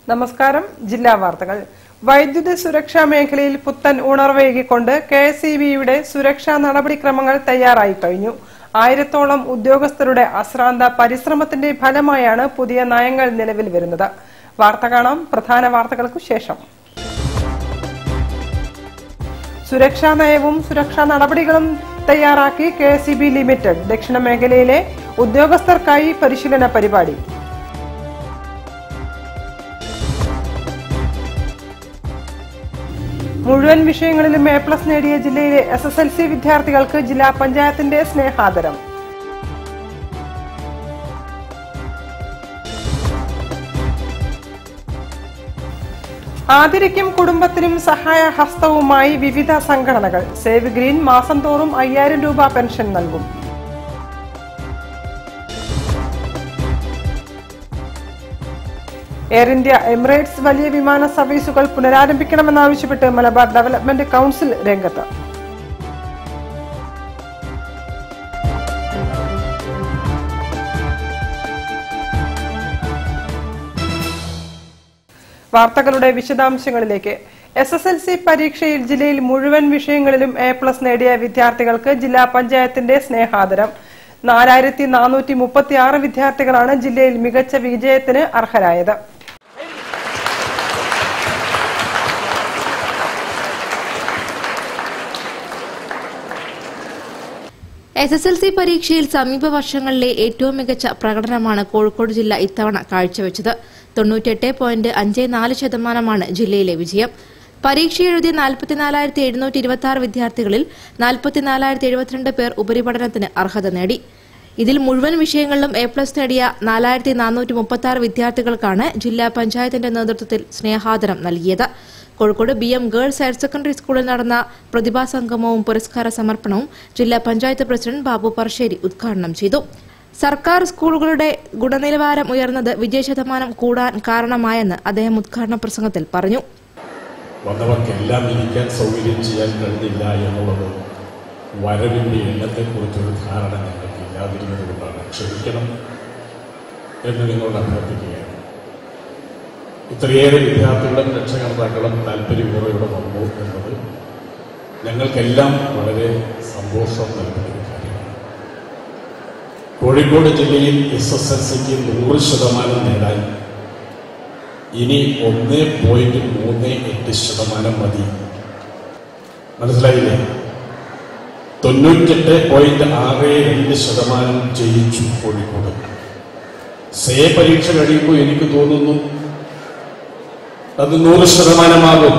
നമസ്കാരം ജില്ലാ വാർത്തകൾ വൈദ്യുതി സുരക്ഷാ മേഖലയിൽ പുത്തൻ ഉണർവേകിക്കൊണ്ട് കെ എസ് ഇ ബിയുടെ സുരക്ഷാ നടപടിക്രമങ്ങൾ തയ്യാറായി കഴിഞ്ഞു ആയിരത്തോളം ഉദ്യോഗസ്ഥരുടെ അശ്രാന്ത പരിശ്രമത്തിന്റെ ഫലമായാണ് പുതിയ നയങ്ങൾ നിലവിൽ വരുന്നത് വാർത്ത കാണാം പ്രധാന വാർത്തകൾക്കു ശേഷം സുരക്ഷാ നയവും സുരക്ഷാ നടപടികളും തയ്യാറാക്കി K S E B limited ദക്ഷിണ മേഖലയിലെ ഉദ്യോഗസ്ഥർക്കായി പരിശീലന പരിപാടി മുഴുവൻ വിഷയങ്ങളിലും എ പ്ലസ് നേടിയ ജില്ലയിലെ എസ് എസ് എൽ സി വിദ്യാർത്ഥികൾക്ക് ജില്ലാ പഞ്ചായത്തിന്റെ സ്നേഹാദരം ആതിരയ്ക്കും കുടുംബത്തിനും സഹായ ഹസ്തവുമായി വിവിധ സംഘടനകൾ സേവ് ഗ്രീൻ മാസം തോറും അയ്യായിരം രൂപ പെൻഷൻ നൽകും എയർ ഇന്ത്യ എമിറേറ്റ്സ് വലിയ വിമാന സർവീസുകൾ പുനരാരംഭിക്കണമെന്നാവശ്യപ്പെട്ട് മലബാർ ഡെവലപ്മെന്റ് കൗൺസിൽ രംഗത്ത് വാർത്തകളുടെ വിശദാംശങ്ങളിലേക്ക് എസ് എസ് എൽ സി പരീക്ഷയിൽ ജില്ലയിൽ മുഴുവൻ വിഷയങ്ങളിലും എ പ്ലസ് നേടിയ വിദ്യാർത്ഥികൾക്ക് ജില്ലാ പഞ്ചായത്തിന്റെ സ്നേഹാദരം നാലായിരത്തി നാനൂറ്റി മുപ്പത്തി ആറ് വിദ്യാർത്ഥികളാണ് ജില്ലയിൽ മികച്ച വിജയത്തിന് അർഹരായത് എസ് എസ് എൽ സി പരീക്ഷയിൽ സമീപ വർഷങ്ങളിലെ ഏറ്റവും മികച്ച പ്രകടനമാണ് കോഴിക്കോട് ജില്ല ഇത്തവണ കാഴ്ചവെച്ചത് തൊണ്ണൂറ്റിയെട്ട് പോയിന്റ് അഞ്ച് നാല് ശതമാനമാണ് ജില്ലയിലെ വിജയം പരീക്ഷ എഴുതിയ നാൽപ്പത്തിനാലായിരത്തി എഴുന്നൂറ്റി ഇരുപത്തി ആറ് വിദ്യാർത്ഥികളിൽ നാൽപ്പത്തിനാലായിരത്തി എഴുപത്തിരണ്ട് പേർ ഉപരിപഠനത്തിന് അർഹത നേടി ഇതിൽ മുഴുവൻ വിഷയങ്ങളിലും എ പ്ലസ് നേടിയ നാലായിരത്തി നാനൂറ്റി മുപ്പത്തി ആറ് വിദ്യാർത്ഥികൾക്കാണ് ജില്ലാ പഞ്ചായത്തിന്റെ നേതൃത്വത്തിൽ സ്നേഹാദരം നൽകിയത് Kozhikode B M girls higher secondary സ്കൂളിൽ നടന്ന പ്രതിഭാ സംഗമവും പുരസ്കാര സമർപ്പണവും ജില്ലാ പഞ്ചായത്ത് പ്രസിഡന്റ് ബാബു പറശ്ശേരി ഉദ്ഘാടനം ചെയ്തു സർക്കാർ സ്കൂളുകളുടെ ഗുണനിലവാരം ഉയർന്നത് വിജയശതമാനം കൂടാൻ കാരണമായെന്ന് അദ്ദേഹം ഉദ്ഘാടന പ്രസംഗത്തിൽ പറഞ്ഞു വന്നവർക്കെല്ലാം ഇരിക്കാൻ സൗകര്യം ചെയ്യാൻ കഴിഞ്ഞില്ല എന്നുള്ളത് വരവിൻ്റെ എണ്ണത്തെക്കുറിച്ചൊരു ധാരണ ഞങ്ങൾക്ക് ഇല്ലാതിരുന്നത് കൊണ്ടാണ് ക്ഷമിക്കണം എന്ന് നിങ്ങളോട് അഭ്യർത്ഥിക്കുകയാണ് ഇത്രയേറെ വിദ്യാർത്ഥികളും രക്ഷകർത്താക്കളും താല്പര്യപൂർവ്വം ഇവിടെ വന്നു എന്നത് ഞങ്ങൾക്കെല്ലാം വളരെ സന്തോഷം നൽകുന്ന ഒരു കാര്യമാണ് കോഴിക്കോട് ജില്ലയിൽ എസ് എസ് എൽ സിക്ക് നൂറ് ശതമാനം നേടാൻ ഇനി ഒന്ന് പോയിന്റ് മൂന്ന് എട്ട് ശതമാനം മതി മനസ്സിലായില്ലേ തൊണ്ണൂറ്റെട്ട് പോയിന്റ് ആറ് രണ്ട് ശതമാനം ജയിച്ചു കോഴിക്കോട് സേ പരീക്ഷ കഴിയുമ്പോൾ എനിക്ക് തോന്നുന്നു അത് നൂറ് ശതമാനമാകും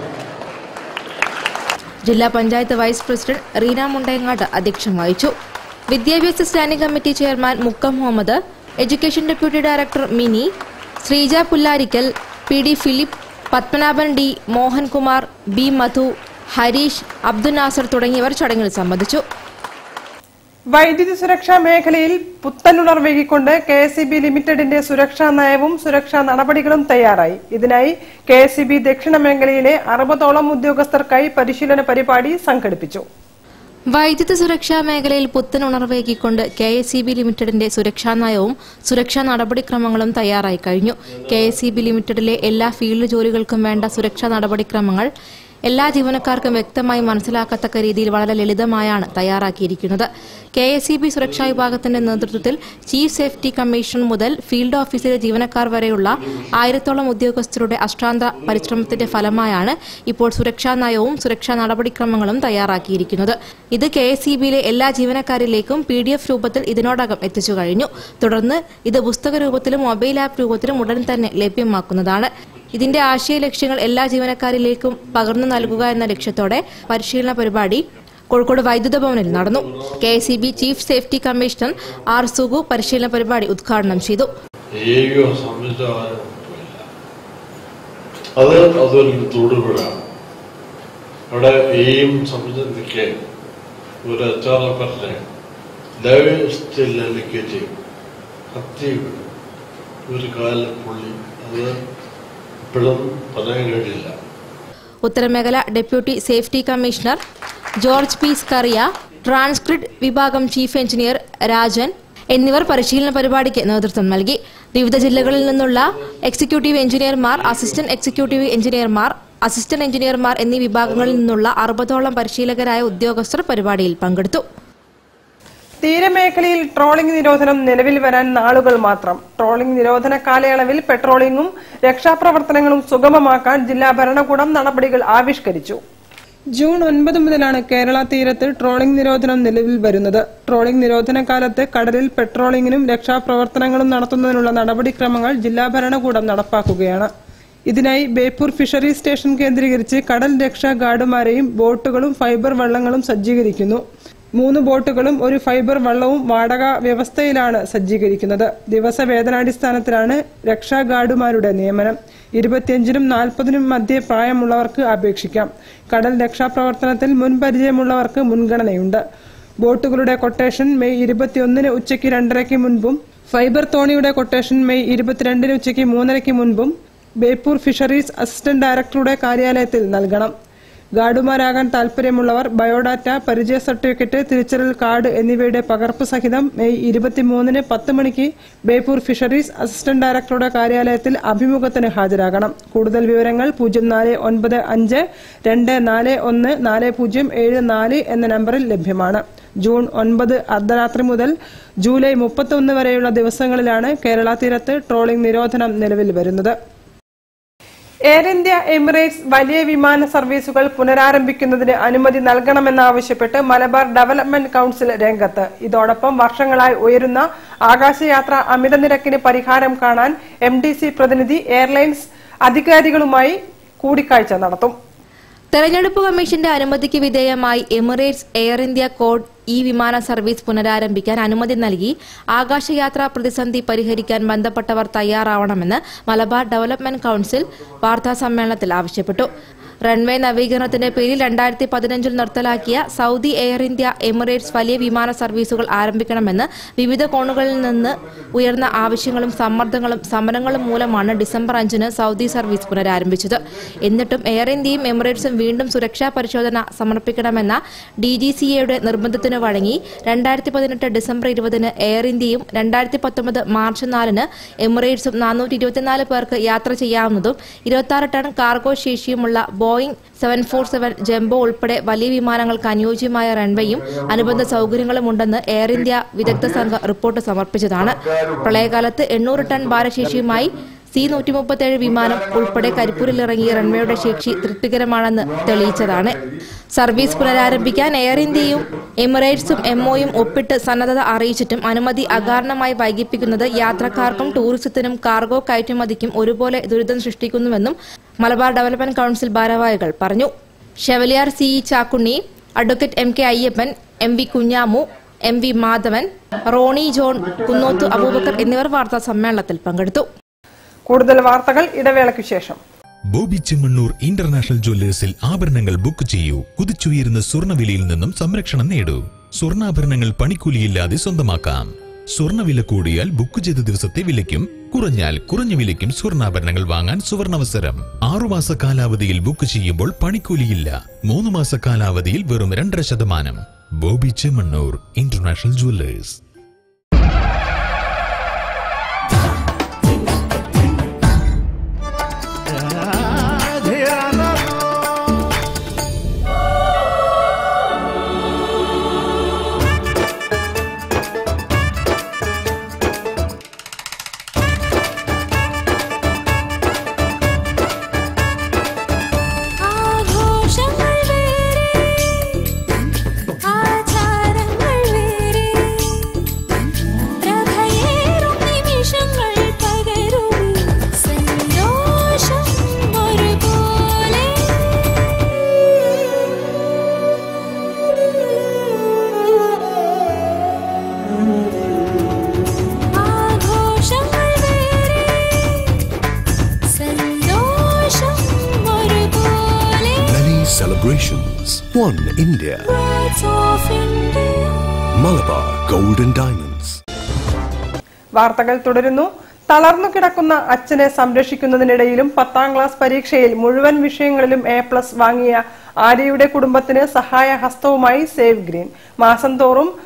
ജില്ലാ പഞ്ചായത്ത് വൈസ് പ്രസിഡന്റ് റീന മുണ്ടയങ്ങാട് അധ്യക്ഷം വഹിച്ചു വിദ്യാഭ്യാസ standing committee chairman Mukkam Muhammad education deputy director Mini Sreeja Pullarikkal P D Philip Padmanabhan D Mohankumar B Madhu Hareesh Abdul Nasar തുടങ്ങിയവർ ചടങ്ങിൽ സംബന്ധിച്ചു വൈദ്യുതി സുരക്ഷാ മേഖലയിൽ പുത്തനുണർവേകിക്കൊണ്ട് കെ എസ് ഇ ബി ലിമിറ്റഡിന്റെ സുരക്ഷാ നയവും സുരക്ഷാ നടപടികളും തയ്യാറായി ഇതിനായി കെ എസ് ഇ ബി ദക്ഷിണ മേഖലയിലെ അറുപതോളം ഉദ്യോഗസ്ഥർക്കായി പരിശീലന പരിപാടി സംഘടിപ്പിച്ചു വൈദ്യുത സുരക്ഷാ മേഖലയിൽ പുത്തൻ ഉണർവേകിക്കൊണ്ട് കെ എസ് ഇ ബി ലിമിറ്റഡിന്റെ സുരക്ഷാ നയവും സുരക്ഷാ നടപടിക്രമങ്ങളും തയ്യാറായി കഴിഞ്ഞു കെ എസ് ഇ ബി ലിമിറ്റഡിലെ എല്ലാ ഫീൽഡ് ജോലികൾക്കും വേണ്ട സുരക്ഷാ നടപടിക്രമങ്ങൾ എല്ലാ ജീവനക്കാർക്കും വ്യക്തമായി മനസ്സിലാക്കത്തക്ക രീതിയിൽ വളരെ ലളിതമായാണ് തയ്യാറാക്കിയിരിക്കുന്നത് കെ എസ് ഇ ബി സുരക്ഷാ വിഭാഗത്തിന്റെ നേതൃത്വത്തിൽ ചീഫ് സേഫ്റ്റി കമ്മീഷൻ മുതൽ ഫീൽഡ് ഓഫീസിലെ ജീവനക്കാർ വരെയുള്ള ആയിരത്തോളം ഉദ്യോഗസ്ഥരുടെ അഷ്ടാന്ത പരിശ്രമത്തിന്റെ ഫലമായാണ് ഇപ്പോൾ സുരക്ഷാ നയവും സുരക്ഷാ നടപടിക്രമങ്ങളും തയ്യാറാക്കിയിരിക്കുന്നത് ഇത് കെ എസ് ഇ ബിയിലെ എല്ലാ ജീവനക്കാരിലേക്കും പി ഡി എഫ് രൂപത്തിൽ ഇതിനോടകം എത്തിച്ചു കഴിഞ്ഞു തുടർന്ന് ഇത് പുസ്തക രൂപത്തിലും മൊബൈൽ ആപ്പ് രൂപത്തിലും ഉടൻ തന്നെ ലഭ്യമാക്കുന്നതാണ് ഇതിന്റെ ആശയ ലക്ഷ്യങ്ങൾ എല്ലാ ജീവനക്കാരിലേക്കും പകർന്നു നൽകുക എന്ന ലക്ഷ്യത്തോടെ പരിശീലന പരിപാടി കോഴിക്കോട് വൈദ്യുത ഭവനിൽ നടന്നു K S chief safety commissioner R Sugu പരിശീലന പരിപാടി ഉദ്ഘാടനം ചെയ്തു ഏകോ സംവിധാനം അത് അതൊരു തുടരുകയാണ് അവിടെ എയും സംവിധാനത്തിക്ക് ഒരു എച്ച് ആർ എഫിനെ ലൈവ് സ്റ്റില്ലിലേക്ക് ചെയ്യും കത്തി വിടും ഒരു കാലിൽ പുള്ളി അത് ഇപ്പോഴും പറയാൻ കഴിയില്ല ഉത്തരമേഖല deputy safety commissioner George P Scaria transcript വിഭാഗം ചീഫ് എഞ്ചിനീയർ രാജൻ എന്നിവർ പരിശീലന പരിപാടിക്ക് നേതൃത്വം നൽകി വിവിധ ജില്ലകളിൽ നിന്നുള്ള എക്സിക്യൂട്ടീവ് എഞ്ചിനീയർമാർ അസിസ്റ്റന്റ് എക്സിക്യൂട്ടീവ് എഞ്ചിനീയർമാർ അസിസ്റ്റന്റ് എഞ്ചിനീയർമാർ എന്നീ വിഭാഗങ്ങളിൽ നിന്നുള്ള അറുപതോളം പരിശീലകരായ ഉദ്യോഗസ്ഥർ പരിപാടിയിൽ പങ്കെടുത്തു തീരമേഖലയിൽ ട്രോളിംഗ് നിരോധനം നിലവിൽ വരാൻ നാളുകൾ മാത്രം ട്രോളിംഗ് നിരോധന കാലയളവിൽ പെട്രോളിംഗും രക്ഷാപ്രവർത്തനങ്ങളും സുഗമമാക്കാൻ ജില്ലാ ഭരണകൂടം നടപടികൾ ആവിഷ്കരിച്ചു ജൂൺ ഒൻപത് മുതലാണ് കേരള തീരത്ത് ട്രോളിംഗ് നിരോധനം നിലവിൽ വരുന്നത് ട്രോളിംഗ് നിരോധന കാലത്ത് കടലിൽ പെട്രോളിംഗിനും രക്ഷാപ്രവർത്തനങ്ങളും നടത്തുന്നതിനുള്ള നടപടിക്രമങ്ങൾ ജില്ലാ ഭരണകൂടം നടപ്പാക്കുകയാണ് ഇതിനായി ബേപ്പൂർ ഫിഷറീസ് സ്റ്റേഷൻ കേന്ദ്രീകരിച്ച് കടൽ രക്ഷാ ഗാർഡുമാരെയും ബോട്ടുകളും ഫൈബർ വള്ളങ്ങളും സജ്ജീകരിക്കുന്നു മൂന്ന് ബോട്ടുകളും ഒരു ഫൈബർ വള്ളവും വാടക വ്യവസ്ഥയിലാണ് സജ്ജീകരിക്കുന്നത് ദിവസവേതനാടിസ്ഥാനത്തിലാണ് രക്ഷാ ഗാർഡുമാരുടെ നിയമനം ഇരുപത്തിയഞ്ചിനും നാൽപ്പതിനും മധ്യേ പ്രായമുള്ളവർക്ക് അപേക്ഷിക്കാം കടൽ രക്ഷാപ്രവർത്തനത്തിൽ മുൻപരിചയമുള്ളവർക്ക് മുൻഗണനയുണ്ട് ബോട്ടുകളുടെ കൊട്ടേഷൻ മെയ് ഇരുപത്തിയൊന്നിന് ഉച്ചയ്ക്ക് രണ്ടരയ്ക്ക് മുൻപും ഫൈബർ തോണിയുടെ കൊട്ടേഷൻ മെയ് ഇരുപത്തിരണ്ടിന് ഉച്ചയ്ക്ക് മൂന്നരയ്ക്ക് മുൻപും ബേപ്പൂർ ഫിഷറീസ് അസിസ്റ്റന്റ് ഡയറക്ടറുടെ കാര്യാലയത്തിൽ നൽകണം ഗാർഡുമാരാകാൻ താൽപര്യമുള്ളവർ ബയോഡാറ്റ പരിചയ സർട്ടിഫിക്കറ്റ് തിരിച്ചറിയൽ കാർഡ് എന്നിവയുടെ പകർപ്പ് സഹിതം മെയ് ഇരുപത്തിമൂന്നിന് പത്ത് മണിക്ക് ബേപ്പൂർ ഫിഷറീസ് അസിസ്റ്റന്റ് ഡയറക്ടറുടെ കാര്യാലയത്തിൽ അഭിമുഖത്തിന് ഹാജരാകണം കൂടുതൽ വിവരങ്ങൾ പൂജ്യം നാല് ഒൻപത് അഞ്ച് രണ്ട് നാല് ഒന്ന് നാല് പൂജ്യം ഏഴ് നാല് എന്ന നമ്പറിൽ ലഭ്യമാണ് ജൂൺ ഒൻപത് അർദ്ധരാത്രി മുതൽ ജൂലൈ മുപ്പത്തൊന്ന് വരെയുള്ള ദിവസങ്ങളിലാണ് കേരള തീരത്ത് ട്രോളിംഗ് നിരോധനം നിലവിൽ വരുന്നത് എയർ ഇന്ത്യ എമിറേറ്റ്സ് വലിയ വിമാന സർവീസുകൾ പുനരാരംഭിക്കുന്നതിന് അനുമതി നൽകണമെന്നാവശ്യപ്പെട്ട് മലബാർ ഡെവലപ്മെന്റ് കൌൺസിൽ രംഗത്ത് ഇതോടൊപ്പം വർഷങ്ങളായി ഉയരുന്ന ആകാശയാത്ര അമിത നിരക്കിന് പരിഹാരം കാണാൻ എം പ്രതിനിധി എയർലൈൻസ് അധികാരികളുമായി കൂടിക്കാഴ്ച നടത്തും തെരഞ്ഞെടുപ്പ് കമ്മീഷന്റെ അനുമതിക്ക് വിധേയമായി എമിറേറ്റ്സ് എയർ ഇന്ത്യ കോഡ് ഈ വിമാന സർവീസ് പുനരാരംഭിക്കാൻ അനുമതി നൽകി ആകാശയാത്രാ പ്രതിസന്ധി പരിഹരിക്കാൻ ബന്ധപ്പെട്ടവർ തയ്യാറാവണമെന്ന് മലബാർ ഡെവലപ്മെന്റ് കൌൺസിൽ വാർത്താസമ്മേളനത്തിൽ ആവശ്യപ്പെട്ടു റൺവേ നവീകരണത്തിന്റെ പേരിൽ രണ്ടായിരത്തി പതിനഞ്ചിൽ നിർത്തലാക്കിയ സൗദി എയർ ഇന്ത്യ എമിറേറ്റ്സ് വലിയ വിമാന സർവീസുകൾ ആരംഭിക്കണമെന്ന് വിവിധ കോണുകളിൽ നിന്ന് ഉയർന്ന ആവശ്യങ്ങളും സമ്മർദ്ദങ്ങളും സമരങ്ങളും മൂലമാണ് ഡിസംബർ അഞ്ചിന് സൗദി സർവീസ് പുനരാരംഭിച്ചത് എന്നിട്ടും എയർ ഇന്ത്യയും എമിറേറ്റ്സും വീണ്ടും സുരക്ഷാ പരിശോധന സമർപ്പിക്കണമെന്ന ഡി ജി സി എയുടെ നിർബന്ധത്തിന് വഴങ്ങി രണ്ടായിരത്തി പതിനെട്ട് ഡിസംബർ ഇരുപതിന് എയർ ഇന്ത്യയും രണ്ടായിരത്തി പത്തൊമ്പത് മാർച്ച് നാലിന് എമിറേറ്റ്സും നാനൂറ്റി ഇരുപത്തിനാല് പേർക്ക് യാത്ര ചെയ്യാവുന്നതും ഇരുപത്തി ടൺ കാർഗോ ശേഷിയുമുള്ള Boeing seven four seven jumbo ഉൾപ്പെടെ വലിയ വിമാനങ്ങൾക്ക് അനുയോജ്യമായ റൺവേയും അനുബന്ധ സൗകര്യങ്ങളും ഉണ്ടെന്ന് എയർ ഇന്ത്യ വിദഗ്ധ സംഘം റിപ്പോർട്ട് സമർപ്പിച്ചതാണ് പ്രളയകാലത്ത് എണ്ണൂറ് ടൺ ഭാരശേഷിയുമായി സി നൂറ്റി മുപ്പത്തേഴ് വിമാനം ഉൾപ്പെടെ കരിപ്പൂരിലിറങ്ങിയ റൺവേയുടെ ശേഷി തൃപ്തികരമാണെന്ന് തെളിയിച്ചതാണ് സർവീസ് പുനരാരംഭിക്കാൻ എയർ ഇന്ത്യയും എമിറേറ്റ്സും എംഒയും ഒപ്പിട്ട് സന്നദ്ധത അറിയിച്ചിട്ടും അനുമതി അകാരണമായി വൈകിപ്പിക്കുന്നത് യാത്രക്കാർക്കും ടൂറിസത്തിനും കാർഗോ കയറ്റുമതിക്കും ഒരുപോലെ ദുരിതം സൃഷ്ടിക്കുന്നുവെന്നും മലബാർ ഡെവലപ്മെന്റ് കൌൺസിൽ ഭാരവാഹികൾ പറഞ്ഞു chevalier C E Chakkunni advocate M K Ayyappan M V Kunhamu M V Madhavan Ronnie John Kunnothu Aboobacker എന്നിവർ വാർത്താ സമ്മേളനത്തിൽ പങ്കെടുത്തു കൂടുതൽ വാർത്തകൾ ഇടവേളയ്ക്കു ശേഷം ബോബി ചെമ്മണ്ണൂർ ഇന്റർനാഷണൽ ജ്വല്ലേഴ്സിൽ ആഭരണങ്ങൾ ബുക്ക് ചെയ്യൂ കുതിച്ചുയരുന്ന സ്വർണ്ണവിലയിൽ നിന്നും സംരക്ഷണം നേടൂ സ്വർണ്ണാഭരണങ്ങൾ പണിക്കൂലിയില്ലാതെ സ്വന്തമാക്കാം സ്വർണ്ണവില കൂടിയാൽ ബുക്ക് ചെയ്ത ദിവസത്തെ വിലയ്ക്കും കുറഞ്ഞാൽ കുറഞ്ഞ വിലയ്ക്കും സ്വർണ്ണാഭരണങ്ങൾ വാങ്ങാൻ സുവർണാവസരം ആറുമാസ കാലാവധിയിൽ ബുക്ക് ചെയ്യുമ്പോൾ പണിക്കൂലിയില്ല മൂന്ന് മാസ കാലാവധിയിൽ വെറും രണ്ടര ശതമാനം ബോബി ചെമ്മണ്ണൂർ ഇന്റർനാഷണൽ ജ്വല്ലേഴ്സ് ആഘോഷങ്ങൾ വേറെ ആചാരങ്ങൾ വേറെ പ്രഭയേറും നിമിഷങ്ങൾ പകരും സന്തോഷം ഒരുപോലെ ആഘോഷങ്ങൾ വേറെ സന്തോഷം ഒരുപോലെ Many celebrations. One India. Words of India Malabar Gold and Diamonds. വാർത്തകൾ തുടരുന്നു തളർന്നു കിടക്കുന്ന അച്ഛനെ സംരക്ഷിക്കുന്നതിനിടയിലും പത്താം ക്ലാസ് പരീക്ഷയിൽ മുഴുവൻ വിഷയങ്ങളിലും എ പ്ലസ് വാങ്ങിയ ആര്യയുടെ കുടുംബത്തിന് സഹായ ഹസ്തവുമായി സേവ് ഗ്രീൻ മാസം തോറും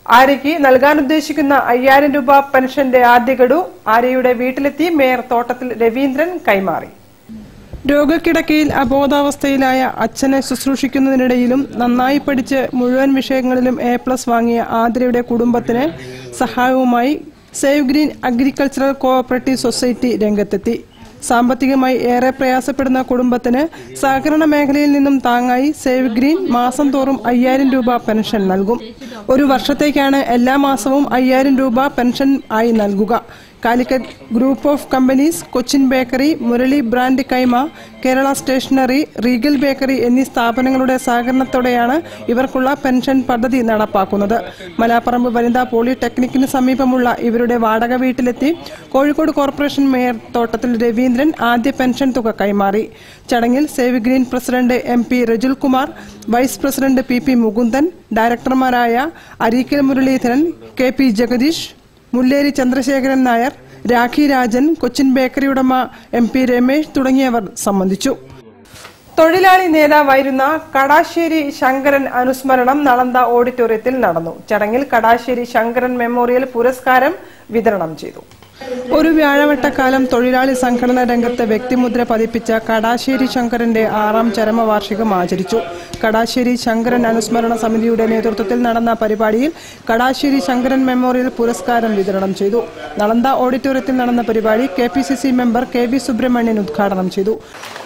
ആര്യയ്ക്ക് നൽകാൻ ഉദ്ദേശിക്കുന്ന അയ്യായിരം രൂപ പെൻഷന്റെ ആദ്യ ഗഡു ആര്യയുടെ വീട്ടിലെത്തി മേയർ തോട്ടത്തിൽ രവീന്ദ്രൻ കൈമാറി രോഗക്കിടക്കയിൽ അബോധാവസ്ഥയിലായ അച്ഛനെ ശുശ്രൂഷിക്കുന്നതിനിടയിലും നന്നായി പഠിച്ച് മുഴുവൻ വിഷയങ്ങളിലും എ പ്ലസ് വാങ്ങിയ ആതിരയുടെ കുടുംബത്തിന് സഹായവുമായി save green agricultural cooperative society രംഗത്തെത്തി സാമ്പത്തികമായി ഏറെ പ്രയാസപ്പെടുന്ന കുടുംബത്തിന് സഹകരണ മേഖലയിൽ നിന്നും താങ്ങായി സേവ് ഗ്രീൻ മാസം തോറും അയ്യായിരം രൂപ പെൻഷൻ നൽകും ഒരു വർഷത്തേക്കാണ് എല്ലാ മാസവും അയ്യായിരം രൂപ പെൻഷൻ ആയി നൽകുക Calicut group of companies Cochin bakery Murali brand Kaima Kerala stationery Regal bakery എന്നീ സ്ഥാപനങ്ങളുടെ സഹകരണത്തോടെയാണ് ഇവർക്കുള്ള പെൻഷൻ പദ്ധതി നടപ്പാക്കുന്നത് മലാപ്പറമ്പ് വനിതാ പോളിടെക്നിക്കിന് സമീപമുള്ള ഇവരുടെ വാടക വീട്ടിലെത്തി കോഴിക്കോട് കോർപ്പറേഷൻ മേയർ തോട്ടത്തിൽ രവീന്ദ്രൻ ആദ്യ പെൻഷൻ തുക കൈമാറി ചടങ്ങിൽ save green president M P Rajul Kumar vice president P P Mukundan ഡയറക്ടർമാരായ Areekkal Muraleedharan K P Jagadeesh Mulleri Chandrasekharan Nair Rakhi Rajan Cochin bakery ഉടമ എം പി രമേശ് തുടങ്ങിയവർ സംബന്ധിച്ചു തൊഴിലാളി നേതാവായിരുന്ന കടാശ്ശേരി ശങ്കരൻ അനുസ്മരണം നളന്ദ ഓഡിറ്റോറിയത്തിൽ നടന്നു ചടങ്ങിൽ കടാശ്ശേരി ശങ്കരൻ മെമ്മോറിയൽ പുരസ്കാരം വിതരണം ചെയ്തു ഒരു വ്യാഴവട്ടക്കാലം തൊഴിലാളി സംഘടന രംഗത്ത് വ്യക്തിമുദ്ര പതിപ്പിച്ച കടാശ്ശേരി ശങ്കരന്റെ ആറാം ചരമവാർഷികം ആചരിച്ചു കടാശ്ശേരി ശങ്കരൻ അനുസ്മരണ സമിതിയുടെ നേതൃത്വത്തിൽ നടന്ന പരിപാടിയിൽ കടാശ്ശേരി ശങ്കരൻ മെമ്മോറിയൽ പുരസ്കാരം വിതരണം ചെയ്തു നളന്ദ ഓഡിറ്റോറിയത്തിൽ നടന്ന പരിപാടി K P C C member K V Subramanian ഉദ്ഘാടനം ചെയ്തു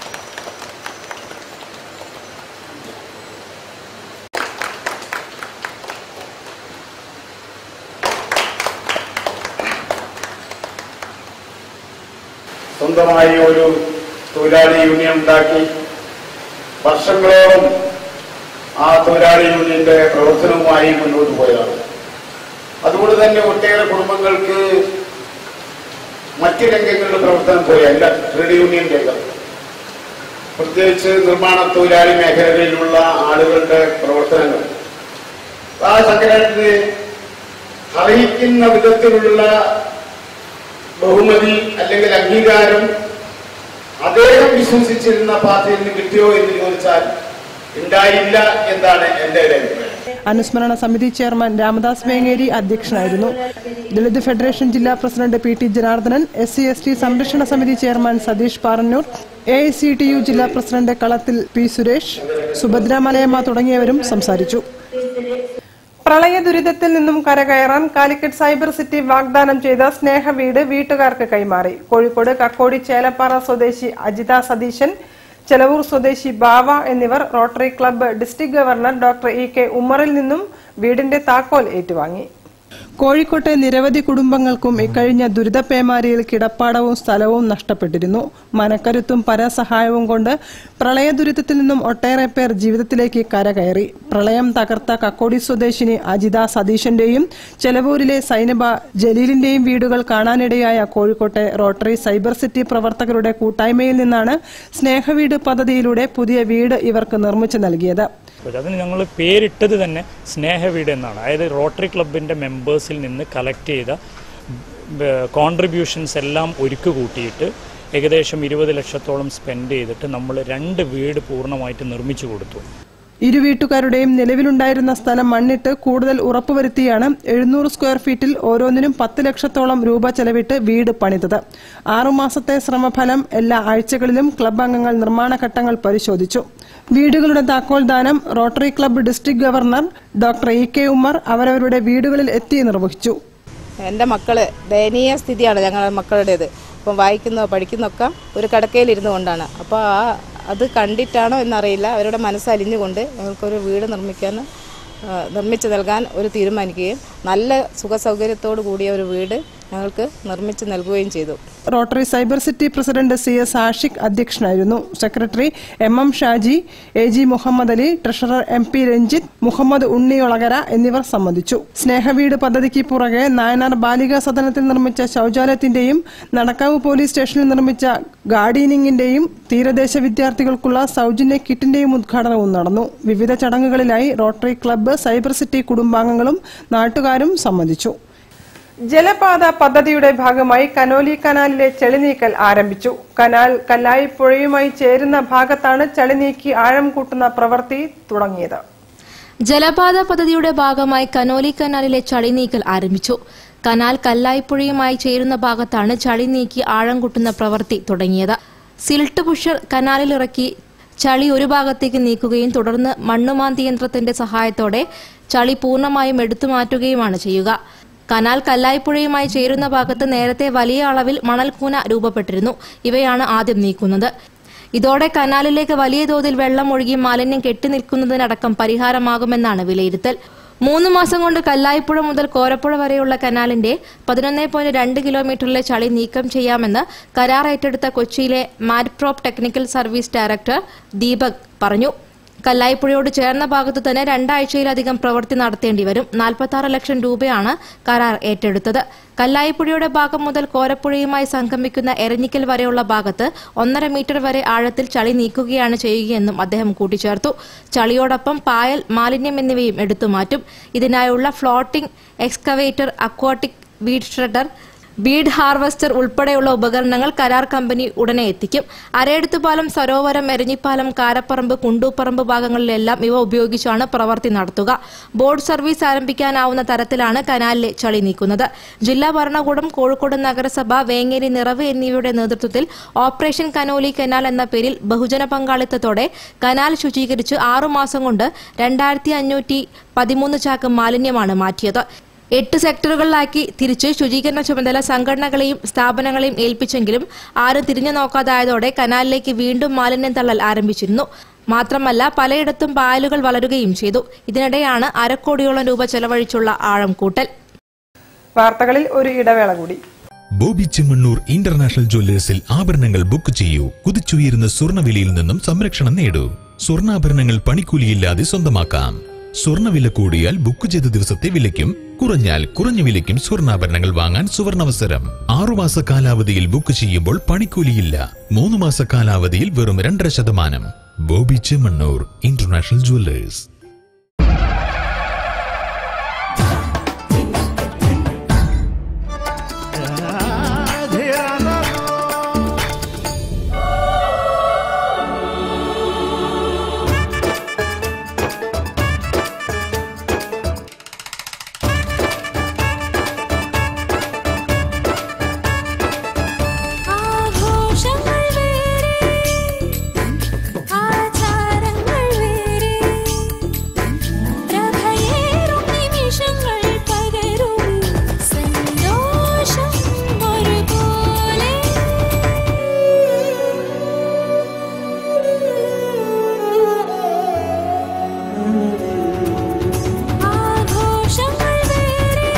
സ്വന്തമായി ഒരു തൊഴിലാളി യൂണിയൻ ഉണ്ടാക്കി വർഷങ്ങളോളം ആ തൊഴിലാളി യൂണിയന്റെ പ്രവർത്തനവുമായി മുന്നോട്ട് പോയതാണ് അതുകൊണ്ട് തന്നെ ഒട്ടേറെ കുടുംബങ്ങൾക്ക് മറ്റ് രംഗങ്ങളുടെ പ്രവർത്തനം പോലെയല്ല ട്രേഡ് യൂണിയൻ രംഗം പ്രത്യേകിച്ച് നിർമ്മാണ തൊഴിലാളി മേഖലകളിലുള്ള ആളുകളുടെ പ്രവർത്തനങ്ങൾ ആ സംഘടനത്തിന് അർഹിക്കുന്ന വിധത്തിലുള്ള ബഹുമതി അല്ലെങ്കിൽ അംഗീകാരം അദ്ദേഹം വിശ്വസിച്ചിരുന്ന പാർട്ടിയിൽ നിന്ന് കിട്ടിയോ എന്ന് ചോദിച്ചാൽ ഉണ്ടായില്ല എന്നാണ് എന്റെ ഒരു അഭിപ്രായം അനുസ്മരണ സമിതി ചെയർമാൻ രാമദാസ് വേങ്ങേരി അധ്യക്ഷനായിരുന്നു ദളിത് ഫെഡറേഷൻ ജില്ലാ president P T Janardhanan S C S T സംരക്ഷണ സമിതി chairman Satheesh Parannur A I C T U ജില്ലാ പ്രസിഡന്റ് കളത്തിൽ പി സുരേഷ് സുഭദ്ര മലയമ്മ തുടങ്ങിയവരും സംസാരിച്ചു പ്രളയ ദുരിതത്തിൽ നിന്നും കരകയറാൻ കാലിക്കറ്റ് സൈബർ സിറ്റി വാഗ്ദാനം ചെയ്ത സ്നേഹവീട് വീട്ടുകാർക്ക് കൈമാറി കോഴിക്കോട് കക്കോടി ചേലപ്പാറ സ്വദേശി അജിത സതീശൻ ചെലവൂർ സ്വദേശി ബാവ എന്നിവർ Rotary club district governor doctor E K ഉമ്മറിൽ നിന്നും വീടിന്റെ താക്കോൽ ഏറ്റുവാങ്ങി കോഴിക്കോട്ടെ നിരവധി കുടുംബങ്ങൾക്കും ഇക്കഴിഞ്ഞ ദുരിതപേമാരിയിൽ കിടപ്പാടവും സ്ഥലവും നഷ്ടപ്പെട്ടിരുന്നു മനക്കരുത്തും പരസഹായവും കൊണ്ട് പ്രളയ ദുരിതത്തിൽ നിന്നും ഒട്ടേറെ പേർ ജീവിതത്തിലേക്ക് കരകയറി പ്രളയം തകർത്ത കക്കോടി സ്വദേശിനി അജിത സതീശന്റെയും ചെലവൂരിലെ സൈനബ ജലീലിന്റെയും വീടുകൾ കാണാനിടയായ കോഴിക്കോട്ടെ റോട്ടറി സൈബർ സിറ്റി പ്രവർത്തകരുടെ കൂട്ടായ്മയിൽ നിന്നാണ് സ്നേഹവീട് പദ്ധതിയിലൂടെ പുതിയ വീട് ഇവർക്ക് നിർമ്മിച്ചു നൽകിയത് അതിന് ഞങ്ങൾ പേരിട്ടത് തന്നെ സ്നേഹവീട് എന്നാണ് അതായത് റോട്ടറി ക്ലബിൻ്റെ മെമ്പേഴ്സിൽ നിന്ന് കളക്ട് ചെയ്ത കോൺട്രിബ്യൂഷൻസ് എല്ലാം ഒരുക്ക് കൂട്ടിയിട്ട് ഏകദേശം ഇരുപത് ലക്ഷത്തോളം സ്പെൻഡ് ചെയ്തിട്ട് നമ്മൾ രണ്ട് വീട് പൂർണ്ണമായിട്ട് നിർമ്മിച്ചു കൊടുത്തു ഇരു വീട്ടുകാരുടെയും നിലവിലുണ്ടായിരുന്ന സ്ഥലം മണ്ണിട്ട് കൂടുതൽ ഉറപ്പുവരുത്തിയാണ് എഴുന്നൂറ് സ്ക്വയർ ഫീറ്റിൽ ഓരോന്നിനും പത്ത് ലക്ഷത്തോളം രൂപ ചെലവിട്ട് വീട് പണിതത് ആറുമാസത്തെ ശ്രമഫലം എല്ലാ ആഴ്ചകളിലും ക്ലബ് അംഗങ്ങൾ നിർമ്മാണ ഘട്ടങ്ങൾ പരിശോധിച്ചു വീടുകളുടെ താക്കോൽ ദാനം Rotary club district governor doctor E K Ummer അവരവരുടെ വീടുകളിൽ എത്തി നിർവഹിച്ചു എൻ്റെ മക്കള് ദയനീയ സ്ഥിതിയാണ് ഞങ്ങളുടെ മക്കളുടേത് അപ്പം വായിക്കുന്നോ പഠിക്കുന്നൊക്കെ ഒരു കടക്കയിലിരുന്നു കൊണ്ടാണ് അപ്പോൾ ആ അത് കണ്ടിട്ടാണോ എന്നറിയില്ല അവരുടെ മനസ്സലിഞ്ഞുകൊണ്ട് ഞങ്ങൾക്കൊരു വീട് നിർമ്മിക്കാൻ ആ, നിർമ്മിച്ചു നൽകാൻ ഒരു തീരുമാനിക്കുകയും നല്ല സുഖ സൗകര്യത്തോടു കൂടിയ ഒരു വീട് ഞങ്ങൾക്ക് നിർമ്മിച്ചു നൽകുകയും ചെയ്തു Rotary cyber city president C S Ashiq അധ്യക്ഷനായിരുന്നു secretary M M Shaji A G Muhammad Ali treasurer M P Ranjith Muhammad Unniyolakara എന്നിവർ സംബന്ധിച്ചു സ്നേഹവീട് പദ്ധതിക്ക് പുറകെ നായനാർ ബാലികാ സദനത്തിൽ നിർമ്മിച്ച ശൌചാലയത്തിന്റെയും നടക്കാവ് പോലീസ് സ്റ്റേഷനിൽ നിർമ്മിച്ച ഗാർഡീനിങ്ങിന്റെയും തീരദേശ വിദ്യാർത്ഥികൾക്കുള്ള സൗജന്യ കിറ്റിന്റെയും ഉദ്ഘാടനവും നടന്നു വിവിധ ചടങ്ങുകളിലായി റോട്ടറി ക്ലബ്ബ് സൈബർ സിറ്റി കുടുംബാംഗങ്ങളും നാട്ടുകാരും സംബന്ധിച്ചു ജലപാത പദ്ധതിയുടെ ഭാഗമായി കനോലി കനാലിലെ ചെളി നീക്കൽ ആരംഭിച്ചു കനാൽ കല്ലായി പുഴയുമായി ചേരുന്ന ഭാഗത്താണ് ചെളി നീക്കി ആഴം കൂട്ടുന്ന പ്രവൃത്തി തുടങ്ങിയത് ജലപാത പദ്ധതിയുടെ ഭാഗമായി കനോലി കനാലിലെ ചളി നീക്കൽ ആരംഭിച്ചു കനാൽ കല്ലായിപ്പുഴയുമായി ചേരുന്ന ഭാഗത്താണ് ചളി നീക്കി ആഴം കൂട്ടുന്ന പ്രവൃത്തി തുടങ്ങിയത് സിൽട്ട് പുഷർ കനാലിലിറക്കി ചളി ഒരു ഭാഗത്തേക്ക് നീക്കുകയും തുടർന്ന് മണ്ണുമാന്തി യന്ത്രത്തിന്റെ സഹായത്തോടെ ചളി പൂർണ്ണമായും എടുത്തു മാറ്റുകയുമാണ് ചെയ്യുക കനാൽ കല്ലായിപ്പുഴയുമായി ചേരുന്ന ഭാഗത്ത് നേരത്തെ വലിയ അളവിൽ മണൽക്കൂന രൂപപ്പെട്ടിരുന്നു ഇവയാണ് ആദ്യം നീക്കുന്നത് ഇതോടെ കനാലിലേക്ക് വലിയ തോതിൽ വെള്ളം ഒഴുകി മാലിന്യം കെട്ടിനിൽക്കുന്നതിനടക്കം പരിഹാരമാകുമെന്നാണ് വിലയിരുത്തൽ മൂന്ന് മാസം കൊണ്ട് കല്ലായിപ്പുഴ മുതൽ കോരപ്പുഴ വരെയുള്ള കനാലിന്റെ പതിനൊന്ന് പോയിന്റ് രണ്ട് കിലോമീറ്ററിലെ ചളി നീക്കം ചെയ്യാമെന്ന് കരാർ ഏറ്റെടുത്ത കൊച്ചിയിലെ Madprop technical service director Deepak പറഞ്ഞു കല്ലായിപ്പുഴയോട് ചേർന്ന ഭാഗത്തു തന്നെ രണ്ടാഴ്ചയിലധികം പ്രവൃത്തി നടത്തേണ്ടി വരും നാൽപ്പത്തി ലക്ഷം രൂപയാണ് കരാർ ഏറ്റെടുത്തത് കല്ലായിപ്പുഴയുടെ ഭാഗം മുതൽ കോരപ്പുഴയുമായി സംഗമിക്കുന്ന എരഞ്ഞിക്കൽ വരെയുള്ള ഭാഗത്ത് ഒന്നര മീറ്റർ വരെ ആഴത്തിൽ ചളി നീക്കുകയാണ് ചെയ്യുകയെന്നും അദ്ദേഹം കൂട്ടിച്ചേർത്തു ചളിയോടൊപ്പം പായൽ മാലിന്യം എന്നിവയും എടുത്തുമാറ്റും ഇതിനായുള്ള floating excavator aquatic weed shredder weed harvester ഉൾപ്പെടെയുള്ള ഉപകരണങ്ങൾ കരാർ കമ്പനി ഉടനെ എത്തിക്കും അരയെടുത്തുപാലം സരോവരം എരഞ്ഞിപ്പാലം കാരപ്പറമ്പ് കുണ്ടൂപ്പറമ്പ് ഭാഗങ്ങളിലെല്ലാം ഇവ ഉപയോഗിച്ചാണ് പ്രവൃത്തി നടത്തുക ബോർഡ് സർവീസ് ആരംഭിക്കാനാവുന്ന തരത്തിലാണ് കനാലിലെ ചളി നീക്കുന്നത് ജില്ലാ ഭരണകൂടം കോഴിക്കോട് നഗരസഭ വേങ്ങേരി നിറവ് എന്നിവയുടെ നേതൃത്വത്തിൽ ഓപ്പറേഷൻ കനോലി കനാൽ എന്ന പേരിൽ ബഹുജന പങ്കാളിത്തത്തോടെ കനാൽ ശുചീകരിച്ച് ആറുമാസം കൊണ്ട് രണ്ടായിരത്തി അഞ്ഞൂറ്റി പതിമൂന്ന് ചാക്ക് മാലിന്യമാണ് മാറ്റിയത് എട്ട് സെക്ടറുകളിലാക്കി തിരിച്ച് ശുചീകരണ ചുമതല സംഘടനകളെയും സ്ഥാപനങ്ങളെയും ഏൽപ്പിച്ചെങ്കിലും ആരും തിരിഞ്ഞു നോക്കാതായതോടെ കനാലിലേക്ക് വീണ്ടും മാലിന്യം തള്ളൽ ആരംഭിച്ചിരുന്നു മാത്രമല്ല പലയിടത്തും പായലുകൾ വളരുകയും ചെയ്തു ഇതിനിടെയാണ് അരക്കോടിയോളം രൂപ ചെലവഴിച്ചുള്ള ആഴം കൂട്ടൽ വാർത്തകളിൽ ഒരു ഇടവേള കൂടി ബോബി ചെമ്മണ്ണൂർ ഇന്റർനാഷണൽ ജ്വല്ലേഴ്സിൽ ആഭരണങ്ങൾ ബുക്ക് ചെയ്യൂ കുതിച്ചുയരുന്ന സ്വർണ്ണവിലയിൽ നിന്നും സംരക്ഷണം നേടൂ സ്വർണ്ണാഭരണങ്ങൾ പണിക്കൂലിയില്ലാതെ സ്വന്തമാക്കാം സ്വർണ്ണവില കൂടിയാൽ ബുക്ക് ചെയ്ത ദിവസത്തെ വിലയ്ക്കും കുറഞ്ഞാൽ കുറഞ്ഞ വിലയ്ക്കും സ്വർണ്ണാഭരണങ്ങൾ വാങ്ങാൻ സുവർണാവസരം ആറുമാസ കാലാവധിയിൽ ബുക്ക് ചെയ്യുമ്പോൾ പണിക്കൂലിയില്ല മൂന്ന് മാസ കാലാവധിയിൽ വെറും രണ്ടര ശതമാനം ബോബി ചെമ്മണ്ണൂർ ഇന്റർനാഷണൽ ജ്വല്ലേഴ്സ് ആഘോഷങ്ങൾ വേറെ ആചാരങ്ങൾ വേറെ പ്രഭയേറും നിമിഷങ്ങൾ പകരും സന്തോഷം ഒരുപോലെ ആഘോഷങ്ങൾ വേറെ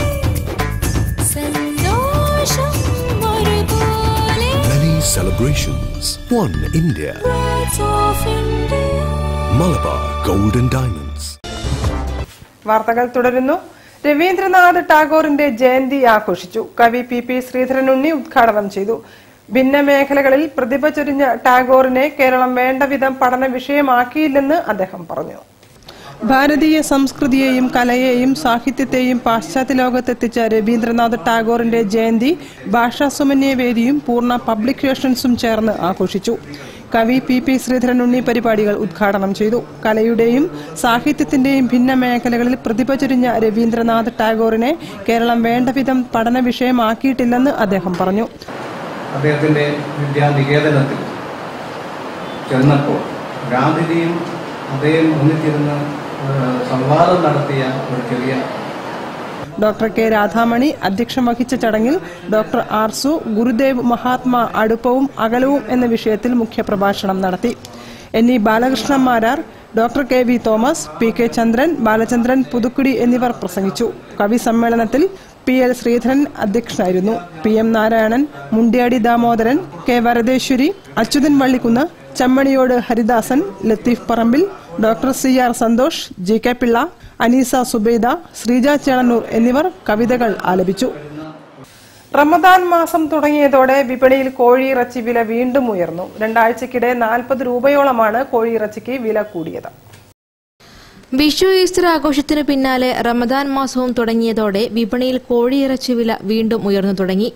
സന്തോഷം ഒരുപോലെ Many celebrations. One India. Birds of India Malabar Gold and Diamonds. വാർത്തകൾ തുടരുന്നു രവീന്ദ്രനാഥ് ടാഗോറിന്റെ ജയന്തി ആഘോഷിച്ചു കവി പി പി ശ്രീധരനുണ്ണി ഉദ്ഘാടനം ചെയ്തു ഭിന്ന മേഖലകളിൽ പ്രതിഭ ചൊരിഞ്ഞ ടാഗോറിനെ കേരളം വേണ്ടവിധം പഠന വിഷയമാക്കിയില്ലെന്ന് അദ്ദേഹം പറഞ്ഞു ഭാരതീയ സംസ്കൃതിയെയും കലയെയും സാഹിത്യത്തെയും പാശ്ചാത്യ ലോകത്തെത്തിച്ച രവീന്ദ്രനാഥ് ടാഗോറിന്റെ ജയന്തി ഭാഷാസുമന്യ വേദിയും പൂർണ്ണ പബ്ലിക്കേഷൻസും ചേർന്ന് ആഘോഷിച്ചു കവി പി പി ശ്രീധരനുണ്ണി പരിപാടികൾ ഉദ്ഘാടനം ചെയ്തു കലയുടെയും സാഹിത്യത്തിന്റെയും ഭിന്ന മേഖലകളിൽ പ്രതിഭ ചൊരിഞ്ഞ രവീന്ദ്രനാഥ് ടാഗോറിനെ കേരളം വേണ്ടവിധം പഠന വിഷയമാക്കിയിട്ടില്ലെന്ന് അദ്ദേഹം പറഞ്ഞു അദ്ദേഹത്തിൻ്റെ വിദ്യാനികേതനത്തിൽ ചെന്നപ്പോൾ ഗാന്ധിജിയും അദ്ദേഹം ഒന്നിച്ചിരുന്ന് ഏഹ്, സംവാദം നടത്തിയ ഒരു ചെറിയ ഡോക്ടർ കെ രാധാമണി അധ്യക്ഷം വഹിച്ച ചടങ്ങിൽ ഡോക്ടർ ആർസു ഗുരുദേവ് മഹാത്മാ അടുപ്പവും അകലവും എന്ന വിഷയത്തിൽ മുഖ്യപ്രഭാഷണം നടത്തി N E Balakrishnan Marar doctor K V Thomas P K Chandran Balachandran Puthukkudi എന്നിവർ പ്രസംഗിച്ചു കവി സമ്മേളനത്തിൽ പി എൽ ശ്രീധരൻ അധ്യക്ഷനായിരുന്നു P M Narayanan Mundiyadi Damodaran K Varadeswari Achuthan Vallikkunnu Chammaniyode Haridasan Latheef Parambil doctor C R Santhosh G K Pillai Aneesa Subaida Sreeja Chelannur എന്നിവർ കവിതകൾ ആലപിച്ചു റമദാൻ മാസം തുടങ്ങിയതോടെ വിപണിയിൽ കോഴിയിറച്ചി വില വീണ്ടും ഉയർന്നു രണ്ടാഴ്ചക്കിടെ നാൽപ്പത് രൂപയോളമാണ് കോഴിയിറച്ചിക്ക് വില കൂടിയത് വിഷു ഈസ്റ്റർ ആഘോഷത്തിനു പിന്നാലെ റമദാൻ മാസവും തുടങ്ങിയതോടെ വിപണിയിൽ കോഴിയിറച്ചി വില വീണ്ടും ഉയർന്നു തുടങ്ങി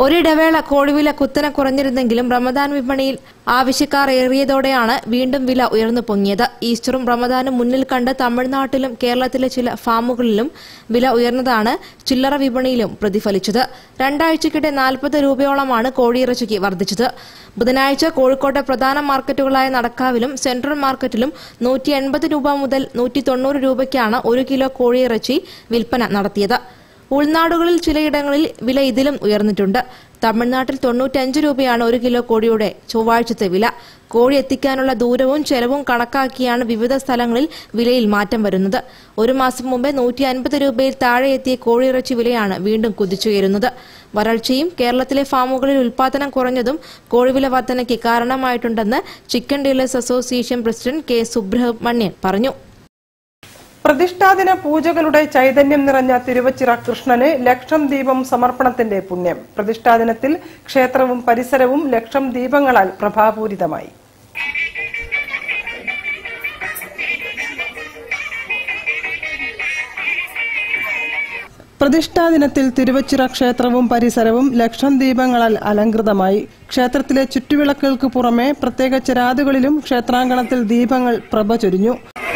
ഒരിടവേള കോഴിവില കുത്തനെ കുറഞ്ഞിരുന്നെങ്കിലും റമദാൻ വിപണിയിൽ ആവശ്യക്കാർ ഏറിയതോടെയാണ് വീണ്ടും വില ഉയർന്നു പൊങ്ങിയത് ഈസ്റ്ററും റമദാനും മുന്നിൽ കണ്ട് തമിഴ്നാട്ടിലും കേരളത്തിലെ ചില ഫാമുകളിലും വില ഉയർന്നതാണ് ചില്ലറ വിപണിയിലും പ്രതിഫലിച്ചത് രണ്ടാഴ്ചക്കിടെ നാൽപ്പത് രൂപയോളമാണ് കോഴിയിറച്ചിക്ക് വർദ്ധിച്ചത് ബുധനാഴ്ച കോഴിക്കോട്ടെ പ്രധാന മാർക്കറ്റുകളായ നടക്കാവിലും സെൻട്രൽ മാർക്കറ്റിലും നൂറ്റി എൺപത് രൂപ മുതൽ നൂറ്റി തൊണ്ണൂറ് രൂപയ്ക്കാണ് ഒരു കിലോ കോഴിയിറച്ചി വിൽപ്പന നടത്തിയത് ഉൾനാടുകളിൽ ചിലയിടങ്ങളിൽ വില ഇതിലും ഉയർന്നിട്ടുണ്ട് തമിഴ്നാട്ടിൽ തൊണ്ണൂറ്റഞ്ച് രൂപയാണ് ഒരു കിലോ കോഴിയുടെ ചൊവ്വാഴ്ചത്തെ വില കോഴി എത്തിക്കാനുള്ള ദൂരവും ചെലവും കണക്കാക്കിയാണ് വിവിധ സ്ഥലങ്ങളിൽ വിലയിൽ മാറ്റം വരുന്നത് ഒരു മാസം മുമ്പേ നൂറ്റി അൻപത് രൂപയിൽ താഴെ എത്തിയ കോഴിയിറച്ചി വിലയാണ് വീണ്ടും കുതിച്ചുയരുന്നത് വരൾച്ചയും കേരളത്തിലെ ഫാമുകളിൽ ഉൽപാദനം കുറഞ്ഞതും കോഴിവില വർധനയ്ക്ക് കാരണമായിട്ടുണ്ടെന്ന് chicken dealers association president K Subramanian പറഞ്ഞു പ്രതിഷ്ഠാദിന പൂജകളുടെ ചൈതന്യം നിറഞ്ഞ തിരുവച്ചിറ കൃഷ്ണന് ലക്ഷം ദീപം സമർപ്പണത്തിന്റെ പുണ്യം പ്രതിഷ്ഠാദിനത്തിൽ ക്ഷേത്രവും പരിസരവും ലക്ഷം ദീപങ്ങളാൽ പ്രഭാപൂരിതമായി പ്രതിഷ്ഠാദിനത്തിൽ തിരുവച്ചിറ ക്ഷേത്രവും പരിസരവും ലക്ഷം ദീപങ്ങളാൽ അലങ്കൃതമായി ക്ഷേത്രത്തിലെ ചുറ്റുവിളക്കുകൾക്ക് പുറമെ പ്രത്യേക ചിരാതുകളിലും ക്ഷേത്രാങ്കണത്തിൽ ദീപങ്ങൾ പ്രഭ ചൊരിഞ്ഞു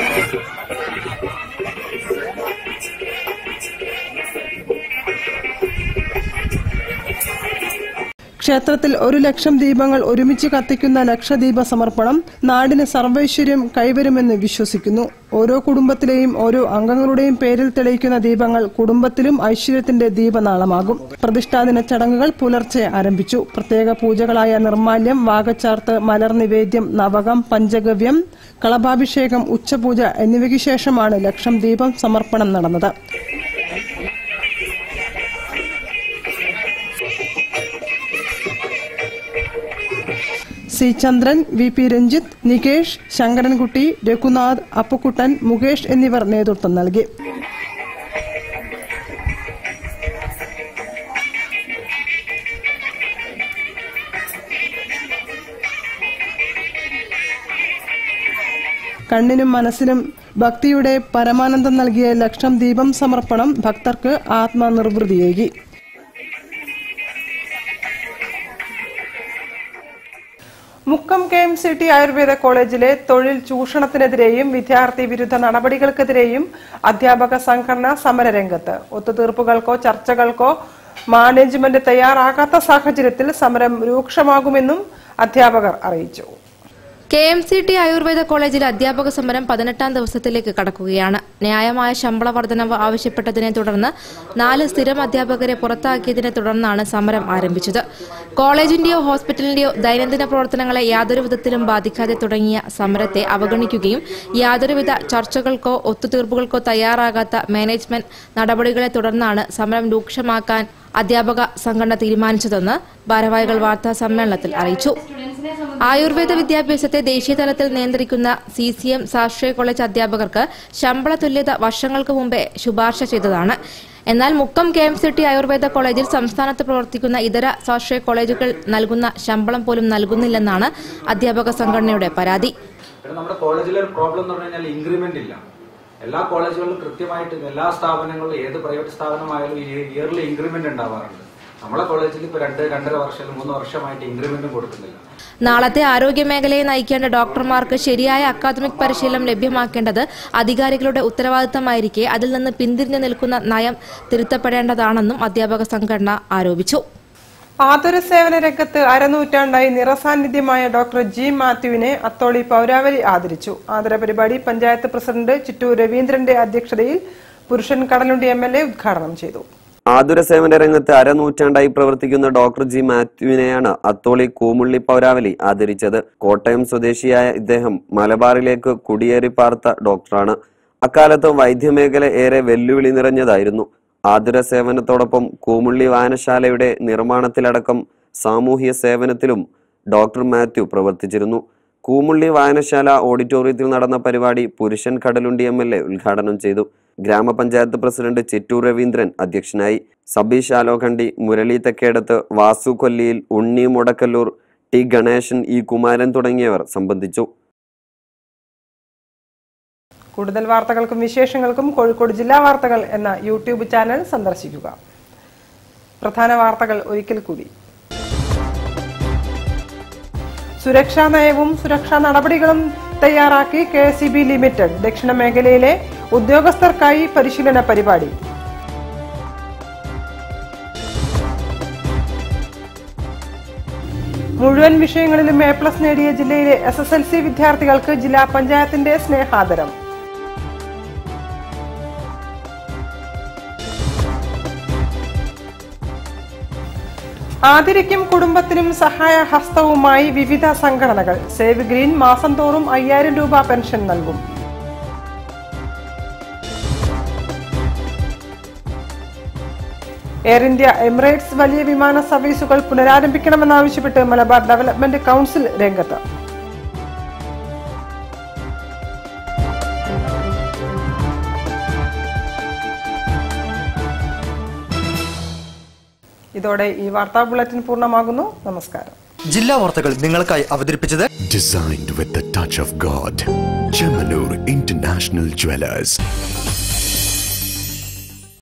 ക്ഷേത്രത്തിൽ ഒരു ലക്ഷം ദീപങ്ങൾ ഒരുമിച്ച് കത്തിക്കുന്ന ലക്ഷദീപ സമർപ്പണം നാടിന് സർവൈശ്വര്യം കൈവരുമെന്ന് വിശ്വസിക്കുന്നു ഓരോ കുടുംബത്തിലെയും ഓരോ അംഗങ്ങളുടെയും പേരിൽ തെളിയിക്കുന്ന ദീപങ്ങൾ കുടുംബത്തിലും ഐശ്വര്യത്തിന്റെ ദീപനാളമാകും പ്രതിഷ്ഠാദിന ചടങ്ങുകൾ പുലർച്ചെ ആരംഭിച്ചു പ്രത്യേക പൂജകളായ നിർമാല്യം വാകച്ചാർത്ത് മലർ നിവേദ്യം നവകം പഞ്ചഗവ്യം കളഭാഭിഷേകം ഉച്ചപൂജ എന്നിവയ്ക്ക് ശേഷമാണ് ലക്ഷം ദീപം സമർപ്പണം നടന്നത് C Chandran V P Ranjith Nikesh Sankarankutty Raghunath Appukuttan Mukesh എന്നിവർ നേതൃത്വം നൽകി കണ്ണിനും മനസ്സിനും ഭക്തിയുടെ പരമാനന്ദം നൽകിയ ലക്ഷം ദീപം സമർപ്പണം ഭക്തർക്ക് ആത്മനിർവൃതിയേകി Mukkam K M C T Ayurveda കോളേജിലെ തൊഴിൽ ചൂഷണത്തിനെതിരെയും വിദ്യാർത്ഥി വിരുദ്ധ നടപടികൾക്കെതിരെയും അധ്യാപക സംഘടന സമരരംഗത്ത് ഒത്തുതീർപ്പുകൾക്കോ ചർച്ചകൾക്കോ മാനേജ്മെന്റ് തയ്യാറാകാത്ത സാഹചര്യത്തിൽ സമരം രൂക്ഷമാകുമെന്നും അധ്യാപകർ അറിയിച്ചു K M C T Ayurveda കോളേജിലെ അധ്യാപക സമരം പതിനെട്ടാം ദിവസത്തിലേക്ക് കടക്കുകയാണ് ന്യായമായ ശമ്പള വർധനവ് ആവശ്യപ്പെട്ടതിനെ തുടർന്ന് നാല് സ്ഥിരം അധ്യാപകരെ പുറത്താക്കിയതിനെ തുടർന്നാണ് സമരം ആരംഭിച്ചത് കോളേജിന്റെയോ ഹോസ്പിറ്റലിന്റെയോ ദൈനംദിന പ്രവർത്തനങ്ങളെ യാതൊരു വിധത്തിലും ബാധിക്കാതെ തുടങ്ങിയ സമരത്തെ അവഗണിക്കുകയും യാതൊരുവിധ ചർച്ചകൾക്കോ ഒത്തുതീർപ്പുകൾക്കോ തയ്യാറാകാത്ത മാനേജ്മെന്റ് നടപടികളെ തുടർന്നാണ് സമരം രൂക്ഷമാക്കാൻ അധ്യാപക സംഘടന തീരുമാനിച്ചതെന്ന് ഭാരവാഹികൾ വാർത്താ സമ്മേളനത്തിൽ അറിയിച്ചു ആയുർവേദ വിദ്യാഭ്യാസത്തെ ദേശീയതലത്തിൽ നിയന്ത്രിക്കുന്ന സി സി എം സാശ്രയ കോളേജ് അധ്യാപകർക്ക് ശമ്പള തുല്യത വർഷങ്ങൾക്ക് മുമ്പേ ശുപാർശ ചെയ്തതാണ് എന്നാൽ Mukkam K M C T Ayurveda കോളേജിൽ സംസ്ഥാനത്ത് പ്രവർത്തിക്കുന്ന ഇതര സ്വാശ്രയ കോളേജുകൾ നൽകുന്ന ശമ്പളം പോലും നൽകുന്നില്ലെന്നാണ് അധ്യാപക സംഘടനയുടെ പരാതി കാരണം നമ്മുടെ കോളേജിലെ ഒരു പ്രോബ്ലം എന്ന് പറഞ്ഞു കഴിഞ്ഞാൽ ഇൻക്രിമെന്റ് ഇല്ല എല്ലാ കോളേജുകളിലും കൃത്യമായിട്ട് എല്ലാ സ്ഥാപനങ്ങളിലും ഏത് പ്രൈവറ്റ് സ്ഥാപനമായാലും ഇയർലി ഇൻക്രിമെന്റ് ഉണ്ടാവാറുണ്ട് നമ്മളെ കോളേജിൽ ഇപ്പൊ രണ്ട് രണ്ടര വർഷം മൂന്ന് വർഷമായിട്ട് ഇൻക്രിമെന്റും കൊടുക്കുന്നില്ല നാളത്തെ ആരോഗ്യ മേഖലയെ നയിക്കേണ്ട ഡോക്ടർമാർക്ക് ശരിയായ അക്കാദമിക് പരിശീലനം ലഭ്യമാക്കേണ്ടത് അധികാരികളുടെ ഉത്തരവാദിത്തമായിരിക്കെ അതിൽ നിന്ന് പിന്തിരിഞ്ഞു നിൽക്കുന്ന നയം തിരുത്തപ്പെടേണ്ടതാണെന്നും അധ്യാപക സംഘടന ആരോപിച്ചു ആതുര സേവന രംഗത്ത് അരനൂറ്റാണ്ടായി നിറസാന്നിധ്യമായ ഡോക്ടർ ജി മാത്യുവിനെ അത്തോളി പൗരാവലി ആദരിച്ചു ആദര പരിപാടി പഞ്ചായത്ത് പ്രസിഡന്റ് ചിറ്റൂർ രവീന്ദ്രന്റെ അധ്യക്ഷതയിൽ പുരുഷൻ കടലുണ്ടി എം എൽ എ ഉദ്ഘാടനം ചെയ്തു ആതുര സേവന രംഗത്ത് അരനൂറ്റാണ്ടായി പ്രവർത്തിക്കുന്ന ഡോക്ടർ ജി മാത്യുവിനെയാണ് അത്തോളി കൂമുള്ളി പൗരാവലി ആദരിച്ചത് കോട്ടയം സ്വദേശിയായ ഇദ്ദേഹം മലബാറിലേക്ക് കുടിയേറി പാർത്ത ഡോക്ടറാണ് അക്കാലത്ത് വൈദ്യമേഖല ഏറെ വെല്ലുവിളി നിറഞ്ഞതായിരുന്നു ആതുര സേവനത്തോടൊപ്പം കൂമുള്ളി വായനശാലയുടെ നിർമ്മാണത്തിലടക്കം സാമൂഹ്യ സേവനത്തിലും ഡോക്ടർ മാത്യു പ്രവർത്തിച്ചിരുന്നു കൂമുള്ളി വായനശാല ഓഡിറ്റോറിയത്തിൽ നടന്ന പരിപാടി പുരുഷൻ കടലുണ്ടി എം എൽ എ ഉദ്ഘാടനം ചെയ്തു ഗ്രാമപഞ്ചായത്ത് പ്രസിഡന്റ് ചിറ്റൂർ രവീന്ദ്രൻ അധ്യക്ഷനായി സബീഷ് ആലോഖണ്ഡി മുരളി തെക്കേടത്ത് വാസു കൊല്ലിയിൽ ഉണ്ണി മുടക്കല്ലൂർ ടി ഗണേശൻ ഇ കുമാരൻ തുടങ്ങിയവർ സംബന്ധിച്ചു കൂടുതൽ വാർത്തകൾക്കും വിശേഷങ്ങൾക്കും കോഴിക്കോട് ജില്ലാ വാർത്തകൾ എന്ന യൂട്യൂബ് ചാനൽ സന്ദർശിക്കുക പ്രധാന വാർത്തകൾ ഒരിക്കൽ കൂടി സുരക്ഷാ നയവും സുരക്ഷാ നടപടികളും തയ്യാറാക്കി കെ എസ് ബി ലിമിറ്റഡ് ദക്ഷിണ മേഖലയിലെ ഉദ്യോഗസ്ഥർക്കായി പരിശീലന പരിപാടി മുഴുവൻ വിഷയങ്ങളിലും എ പ്ലസ് നേടിയ ജില്ലയിലെ എസ് എസ് എൽ സി വിദ്യാർത്ഥികൾക്ക് ജില്ലാ പഞ്ചായത്തിന്റെ സ്നേഹാദരം ആതിരയ്ക്കും കുടുംബത്തിനും സഹായ ഹസ്തവുമായി വിവിധ സംഘടനകൾ സേവ് ഗ്രീൻ മാസം തോറും അയ്യായിരം രൂപ പെൻഷൻ നൽകും എയർ ഇന്ത്യ എമിറേറ്റ്സ് വലിയ വിമാന സർവീസുകൾ പുനരാരംഭിക്കണമെന്നാവശ്യപ്പെട്ട് മലബാർ ഡെവലപ്മെന്റ് കൗൺസിൽ രംഗത്ത് ഇതോടെ ഈ വാർത്താ ബുള്ളറ്റിൻ പൂർണ്ണമാകുന്നു നമസ്കാരം ജില്ലാ വാർത്തകൾ നിങ്ങൾക്കായി അവതരിപ്പിച്ചത് Designed with the touch of God. Chemanur International Jewelers.